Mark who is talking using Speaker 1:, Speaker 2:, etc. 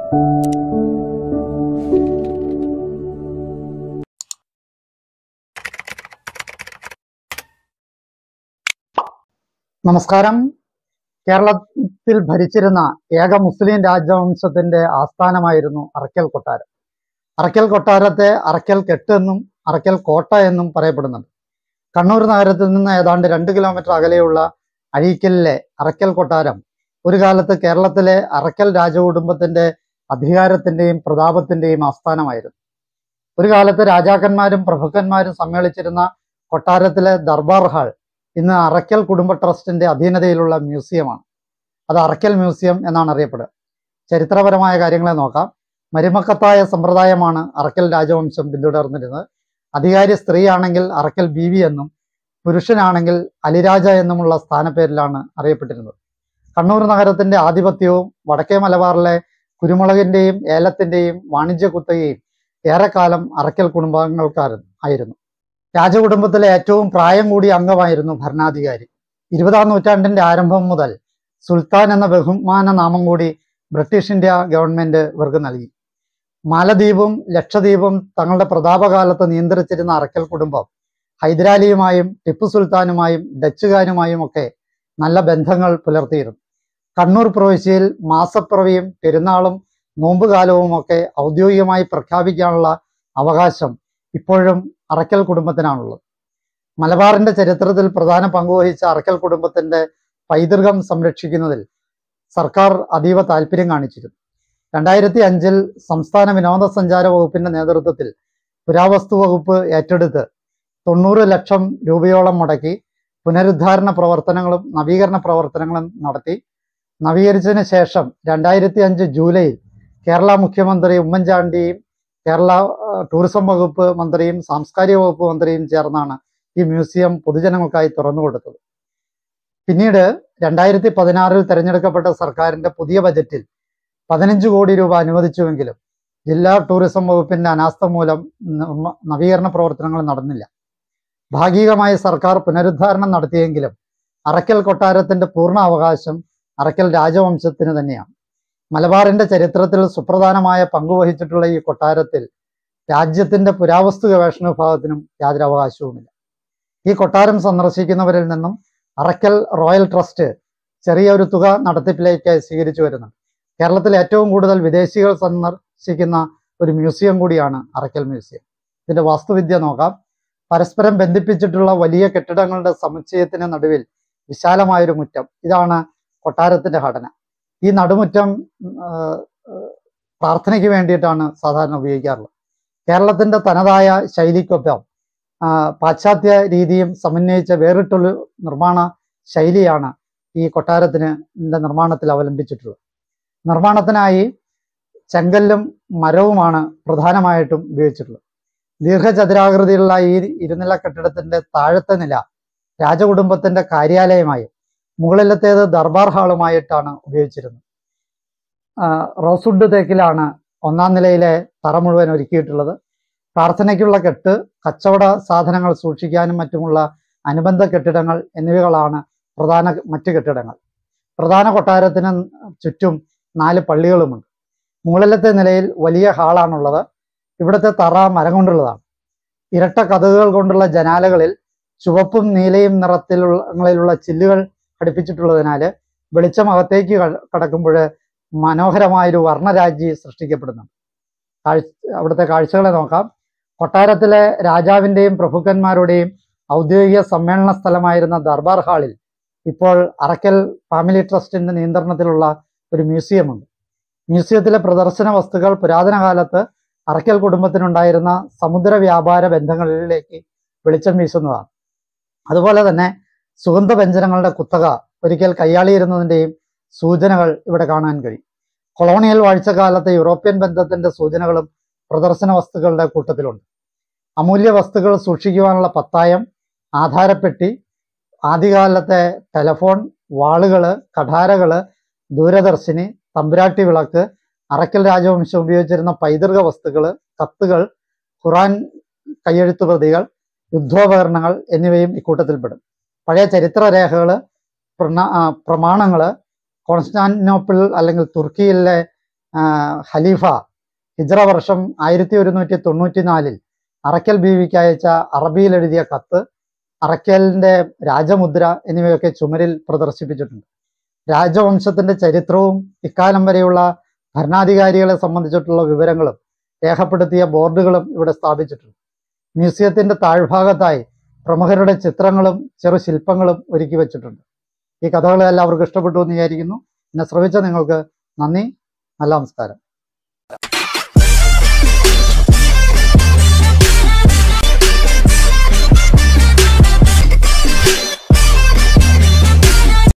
Speaker 1: നമസ്കാരം കേരളത്തിൽ ഭരിച്ചിരുന്ന ഏക മുസ്ലിം രാജവംശത്തിന്റെ ആസ്ഥാനമായിരുന്നു അറക്കൽ കൊട്ടാരം അറക്കൽ കൊട്ടാരത്തെ അറക്കൽ കെട്ട് എന്നും അറക്കൽ കോട്ട എന്നും പറയപ്പെടുന്നുണ്ട് കണ്ണൂർ നഗരത്തിൽ നിന്ന് ഏതാണ്ട് രണ്ട് കിലോമീറ്റർ അകലെയുള്ള അഴീക്കലിലെ അറക്കൽ കൊട്ടാരം ഒരു കാലത്ത് കേരളത്തിലെ അറക്കൽ രാജകുടുംബത്തിന്റെ അധികാരത്തിന്റെയും പ്രതാപത്തിന്റെയും ആസ്ഥാനമായിരുന്നു ഒരു കാലത്ത് രാജാക്കന്മാരും പ്രഭുക്കന്മാരും സമ്മേളിച്ചിരുന്ന കൊട്ടാരത്തിലെ ദർബാർ ഹാൾ ഇന്ന് അറക്കൽ കുടുംബ ട്രസ്റ്റിന്റെ അധീനതയിലുള്ള മ്യൂസിയമാണ് അത് അറക്കൽ മ്യൂസിയം എന്നാണ് അറിയപ്പെടുക ചരിത്രപരമായ കാര്യങ്ങളെ നോക്കാം മരുമക്കത്തായ സമ്പ്രദായമാണ് അറക്കൽ രാജവംശം പിന്തുടർന്നിരുന്നത് അധികാരി സ്ത്രീയാണെങ്കിൽ അറക്കൽ ബീവി എന്നും പുരുഷനാണെങ്കിൽ അലിരാജ എന്നുമുള്ള സ്ഥാനപ്പേരിലാണ് അറിയപ്പെട്ടിരുന്നത് കണ്ണൂർ നഗരത്തിന്റെ ആധിപത്യവും വടക്കേ മലബാറിലെ കുരുമുളകിന്റെയും ഏലത്തിന്റെയും വാണിജ്യ കുത്തകയും ഏറെക്കാലം അറക്കൽ കുടുംബാംഗങ്ങൾക്കായിരുന്നു ആയിരുന്നു രാജകുടുംബത്തിലെ ഏറ്റവും പ്രായം കൂടിയ അംഗമായിരുന്നു ഭരണാധികാരി ഇരുപതാം നൂറ്റാണ്ടിന്റെ ആരംഭം മുതൽ സുൽത്താൻ എന്ന ബഹുമാന നാമം കൂടി ബ്രിട്ടീഷ് ഇന്ത്യ ഗവൺമെന്റ് ഇവർക്ക് നൽകി മാലദ്വീപും ലക്ഷദ്വീപും തങ്ങളുടെ പ്രതാപകാലത്ത് നിയന്ത്രിച്ചിരുന്ന അറക്കൽ കുടുംബം ഹൈദരാലിയുമായും ടിപ്പു സുൽത്താനുമായും ഡച്ചുകാരുമായും ഒക്കെ നല്ല ബന്ധങ്ങൾ പുലർത്തിയിരുന്നു കണ്ണൂർ പ്രവിശ്യയിൽ മാസപ്പിറവിയും പെരുന്നാളും നോമ്പുകാലവും ഒക്കെ ഔദ്യോഗികമായി പ്രഖ്യാപിക്കാനുള്ള അവകാശം ഇപ്പോഴും അറക്കൽ കുടുംബത്തിനാണുള്ളത് മലബാറിന്റെ ചരിത്രത്തിൽ പ്രധാന പങ്കുവഹിച്ച അറക്കൽ കുടുംബത്തിന്റെ പൈതൃകം സംരക്ഷിക്കുന്നതിൽ സർക്കാർ അതീവ താല്പര്യം കാണിച്ചിരുന്നു രണ്ടായിരത്തി അഞ്ചിൽ സംസ്ഥാന വിനോദസഞ്ചാര വകുപ്പിന്റെ നേതൃത്വത്തിൽ പുരാവസ്തു വകുപ്പ് ഏറ്റെടുത്ത് തൊണ്ണൂറ് ലക്ഷം രൂപയോളം മുടക്കി പുനരുദ്ധാരണ പ്രവർത്തനങ്ങളും നവീകരണ പ്രവർത്തനങ്ങളും നടത്തി നവീകരിച്ചതിന് ശേഷം രണ്ടായിരത്തി അഞ്ച് ജൂലൈയിൽ കേരള മുഖ്യമന്ത്രി ഉമ്മൻചാണ്ടിയും കേരള ആ, ടൂറിസം വകുപ്പ് മന്ത്രിയും സാംസ്കാരിക വകുപ്പ് മന്ത്രിയും ചേർന്നാണ് ഈ മ്യൂസിയം പൊതുജനങ്ങൾക്കായി തുറന്നു കൊടുത്തത് പിന്നീട് രണ്ടായിരത്തി പതിനാറിൽ തെരഞ്ഞെടുക്കപ്പെട്ട സർക്കാരിന്റെ പുതിയ ബജറ്റിൽ പതിനഞ്ച് കോടി രൂപ അനുവദിച്ചുവെങ്കിലും ജില്ലാ ടൂറിസം വകുപ്പിന്റെ അനാസ്ഥ മൂലം നിർമ്മ- നവീകരണ പ്രവർത്തനങ്ങൾ നടന്നില്ല ഭാഗികമായി സർക്കാർ പുനരുദ്ധാരണം നടത്തിയെങ്കിലും അറക്കൽ കൊട്ടാരത്തിന്റെ പൂർണ്ണ അവകാശം അറക്കൽ രാജവംശത്തിന് തന്നെയാണ് മലബാറിന്റെ ചരിത്രത്തിൽ സുപ്രധാനമായ പങ്കുവഹിച്ചിട്ടുള്ള ഈ കൊട്ടാരത്തിൽ രാജ്യത്തിന്റെ പുരാവസ്തു ഗവേഷണ വിഭാഗത്തിനും യാതൊരു അവകാശവുമില്ല ഈ കൊട്ടാരം സന്ദർശിക്കുന്നവരിൽ നിന്നും അറക്കൽ റോയൽ ട്രസ്റ്റ് ചെറിയ ഒരു തുക നടത്തിപ്പിലേക്കായി സ്വീകരിച്ചു വരുന്നുണ്ട് കേരളത്തിൽ ഏറ്റവും കൂടുതൽ വിദേശികൾ സന്ദർശിക്കുന്ന ഒരു മ്യൂസിയം കൂടിയാണ് അറക്കൽ മ്യൂസിയം ഇതിന്റെ വാസ്തുവിദ്യ നോക്കാം പരസ്പരം ബന്ധിപ്പിച്ചിട്ടുള്ള വലിയ കെട്ടിടങ്ങളുടെ സമുച്ചയത്തിന് നടുവിൽ വിശാലമായൊരു മുറ്റം ഇതാണ് കൊട്ടാരത്തിന്റെ ഘടന ഈ നടുമുറ്റം ഉം, ആ, ആ, പ്രാർത്ഥനയ്ക്ക് വേണ്ടിയിട്ടാണ് സാധാരണ ഉപയോഗിക്കാറുള്ളത് കേരളത്തിന്റെ തനതായ ശൈലിക്കൊപ്പം ആ, പാശ്ചാത്യ രീതിയും സമന്വയിച്ച വേറിട്ടൊരു നിർമ്മാണ ശൈലിയാണ് ഈ കൊട്ടാരത്തിന് ന്റെ നിർമ്മാണത്തിൽ അവലംബിച്ചിട്ടുള്ളത് നിർമ്മാണത്തിനായി ചെങ്കല്ലും മരവുമാണ് പ്രധാനമായിട്ടും ഉപയോഗിച്ചിട്ടുള്ളത് ദീർഘചതുരാകൃതിയിലുള്ള ഈ ഇരുനില കെട്ടിടത്തിന്റെ താഴത്തെ നില രാജകുടുംബത്തിന്റെ കാര്യാലയമായും മുകളിലത്തേത് ദർബാർ ഹാളുമായിട്ടാണ് ഉപയോഗിച്ചിരുന്നത് ആ, റോസുഡ് തേക്കിലാണ് ഒന്നാം നിലയിലെ തറ മുഴുവൻ ഒരുക്കിയിട്ടുള്ളത് പ്രാർത്ഥനയ്ക്കുള്ള കെട്ട് കച്ചവട സാധനങ്ങൾ സൂക്ഷിക്കാനും മറ്റുമുള്ള അനുബന്ധ കെട്ടിടങ്ങൾ എന്നിവകളാണ് പ്രധാന മറ്റ് കെട്ടിടങ്ങൾ പ്രധാന കൊട്ടാരത്തിന് ചുറ്റും നാല് പള്ളികളുമുണ്ട് മുകളിലത്തെ നിലയിൽ വലിയ ഹാളാണുള്ളത് ഇവിടുത്തെ തറ മരം കൊണ്ടുള്ളതാണ് ഇരട്ട കഥകുകൾ കൊണ്ടുള്ള ജനാലകളിൽ ചുവപ്പും നീലയും നിറത്തിലുള്ള ചില്ലുകൾ ഘടിപ്പിച്ചിട്ടുള്ളതിനാൽ വെളിച്ചം അകത്തേക്ക് ക- കടക്കുമ്പോൾ മനോഹരമായൊരു വർണ്ണരാജി സൃഷ്ടിക്കപ്പെടുന്നു കാഴ്ച അവിടുത്തെ കാഴ്ചകളെ നോക്കാം കൊട്ടാരത്തിലെ രാജാവിന്റെയും പ്രഭുക്കന്മാരുടെയും ഔദ്യോഗിക സമ്മേളന സ്ഥലമായിരുന്ന ദർബാർ ഹാളിൽ ഇപ്പോൾ അറക്കൽ ഫാമിലി ട്രസ്റ്റിന്റെ നിയന്ത്രണത്തിലുള്ള ഒരു മ്യൂസിയമുണ്ട് മ്യൂസിയത്തിലെ പ്രദർശന വസ്തുക്കൾ പുരാതന കാലത്ത് അറക്കൽ കുടുംബത്തിനുണ്ടായിരുന്ന സമുദ്ര വ്യാപാര ബന്ധങ്ങളിലേക്ക് വെളിച്ചം വീശുന്നതാണ് അതുപോലെ തന്നെ സുഗന്ധവ്യഞ്ജനങ്ങളുടെ കുത്തക ഒരിക്കൽ കൈയാളിയിരുന്നതിന്റെയും സൂചനകൾ ഇവിടെ കാണാൻ കഴിയും കൊളോണിയൽ വാഴ്ചക്കാലത്തെ യൂറോപ്യൻ ബന്ധത്തിന്റെ സൂചനകളും പ്രദർശന വസ്തുക്കളുടെ കൂട്ടത്തിലുണ്ട് അമൂല്യ വസ്തുക്കൾ സൂക്ഷിക്കുവാനുള്ള പത്തായം ആധാരപ്പെട്ടി ആദ്യകാലത്തെ ടെലഫോൺ വാളുകള് കഠാരകള് ദൂരദർശിനി തമ്പുരാട്ടി വിളക്ക് അറക്കൽ രാജവംശം ഉപയോഗിച്ചിരുന്ന പൈതൃക വസ്തുക്കള് കത്തുകൾ ഖുറാൻ കയ്യെഴുത്തു പ്രതികൾ യുദ്ധോപകരണങ്ങൾ എന്നിവയും ഇക്കൂട്ടത്തിൽപ്പെടും പഴയ ചരിത്രരേഖകള് പ്രണ ആ, പ്രമാണങ്ങള് കോൺസ്റ്റാന്റിനോപ്പിൾ അല്ലെങ്കിൽ തുർക്കിയിലെ ആ, ഖലീഫ ഹിജ്റ വർഷം ആയിരത്തി ഒരുന്നൂറ്റി തൊണ്ണൂറ്റി നാലിൽ അറക്കൽ ബീവിക്ക് അയച്ച അറബിയിൽ എഴുതിയ കത്ത് അറക്കലിന്റെ രാജമുദ്ര എന്നിവയൊക്കെ ചുമരിൽ പ്രദർശിപ്പിച്ചിട്ടുണ്ട് രാജവംശത്തിന്റെ ചരിത്രവും ഇക്കാലം വരെയുള്ള ഭരണാധികാരികളെ സംബന്ധിച്ചിട്ടുള്ള വിവരങ്ങളും രേഖപ്പെടുത്തിയ ബോർഡുകളും ഇവിടെ സ്ഥാപിച്ചിട്ടുണ്ട് മ്യൂസിയത്തിന്റെ താഴ്ഭാഗത്തായി പ്രമുഖരുടെ ചിത്രങ്ങളും ചെറു ശില്പങ്ങളും ഒരുക്കി വെച്ചിട്ടുണ്ട് ഈ കഥകൾ എല്ലാവർക്കും ഇഷ്ടപ്പെട്ടു എന്ന് വിചാരിക്കുന്നു എന്നെ ശ്രമിച്ച നിങ്ങൾക്ക് നന്ദി നല്ല നമസ്കാരം